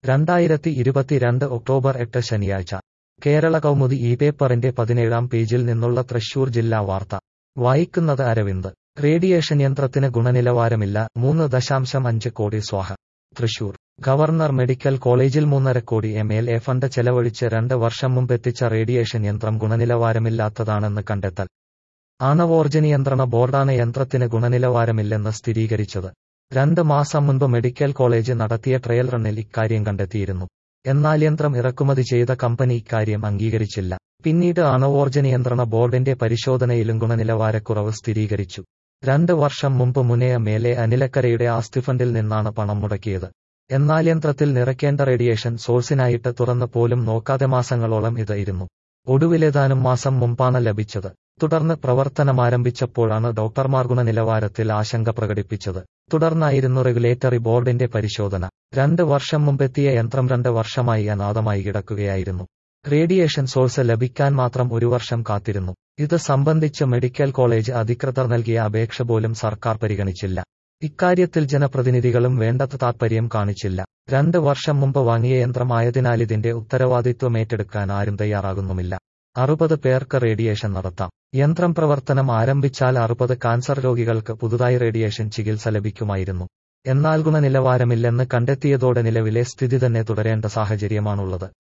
രണ്ടായിരത്തി ഇരുപത്തിരണ്ട് ഒക്ടോബർ എട്ട് ശനിയാഴ്ച കേരള കൗമുദി ഈ പേപ്പറിന്റെ പതിനേഴാം പേജിൽ നിന്നുള്ള തൃശൂർ ജില്ലാ വാർത്ത വായിക്കുന്നത് അരവിന്ദ് റേഡിയേഷൻ യന്ത്രത്തിന് ഗുണനിലവാരമില്ല മൂന്ന് ദശാംശം അഞ്ച് കോടി സ്വാഹ തൃശൂർ ഗവർണർ മെഡിക്കൽ കോളേജിൽ മൂന്നര കോടി എം എൽ എ ഫണ്ട് ചെലവഴിച്ച് രണ്ട് വർഷം മുമ്പെത്തിച്ച റേഡിയേഷൻ യന്ത്രം ഗുണനിലവാരമില്ലാത്തതാണെന്ന് കണ്ടെത്തൽ ആണവോർജ നിയന്ത്രണ ബോർഡാണ് യന്ത്രത്തിന് ഗുണനിലവാരമില്ലെന്ന് സ്ഥിരീകരിച്ചത് രണ്ട് മാസം മുൻപ് മെഡിക്കൽ കോളേജ് നടത്തിയ ട്രയൽ റണ്ണിൽ ഇക്കാര്യം കണ്ടെത്തിയിരുന്നു എന്നാൽ യന്ത്രം ഇറക്കുമതി ചെയ്ത കമ്പനി ഇക്കാര്യം അംഗീകരിച്ചില്ല പിന്നീട് ആണവോർജ നിയന്ത്രണ ബോർഡിന്റെ പരിശോധനയിലും ഗുണനിലവാരക്കുറവ് സ്ഥിരീകരിച്ചു രണ്ട് വർഷം മുമ്പ് മുനയ മേലെ അനിലക്കരയുടെ ആസ്തിഫണ്ടിൽ നിന്നാണ് പണം മുടക്കിയത് എന്നാൽ യന്ത്രത്തിൽ നിറയ്ക്കേണ്ട റേഡിയേഷൻ സോഴ്സിനായിട്ട് തുറന്ന് പോലും നോക്കാതെ മാസങ്ങളോളം ഇത് ഇരുന്നു ഒടുവിലേതാനും മാസം മുമ്പാണ് ലഭിച്ചത് തുടർന്ന് പ്രവർത്തനമാരംഭിച്ചപ്പോഴാണ് ഡോക്ടർമാർ ഗുണനിലവാരത്തിൽ ആശങ്ക പ്രകടിപ്പിച്ചത് തുടർന്നായിരുന്നു റെഗുലേറ്ററി ബോർഡിന്റെ പരിശോധന രണ്ട് വർഷം മുമ്പെത്തിയ യന്ത്രം രണ്ട് വർഷമായി അനാഥമായി കിടക്കുകയായിരുന്നു റേഡിയേഷൻ സോഴ്സ് ലഭിക്കാൻ മാത്രം ഒരു വർഷം കാത്തിരുന്നു ഇത് സംബന്ധിച്ച് മെഡിക്കൽ കോളേജ് അധികൃതർ നൽകിയ അപേക്ഷ പോലും സർക്കാർ പരിഗണിച്ചില്ല ഇക്കാര്യത്തിൽ ജനപ്രതിനിധികളും വേണ്ടത്ര താൽപര്യം കാണിച്ചില്ല രണ്ട് വർഷം മുമ്പ് വാങ്ങിയ യന്ത്രം ആയതിനാലിതിന്റെ ഉത്തരവാദിത്വം ഏറ്റെടുക്കാൻ ആരും തയ്യാറാകുന്നുമില്ല അറുപത് പേർക്ക് റേഡിയേഷൻ നടത്താം യന്ത്രം പ്രവർത്തനം ആരംഭിച്ചാൽ അറുപത് കാൻസർ രോഗികൾക്ക് പുതുതായി റേഡിയേഷൻ ചികിത്സ ലഭിക്കുമായിരുന്നു എന്നാൽ ഗുണനിലവാരമില്ലെന്ന് കണ്ടെത്തിയതോടെ നിലവിലെ സ്ഥിതി തന്നെ തുടരേണ്ട സാഹചര്യമാണുള്ളത്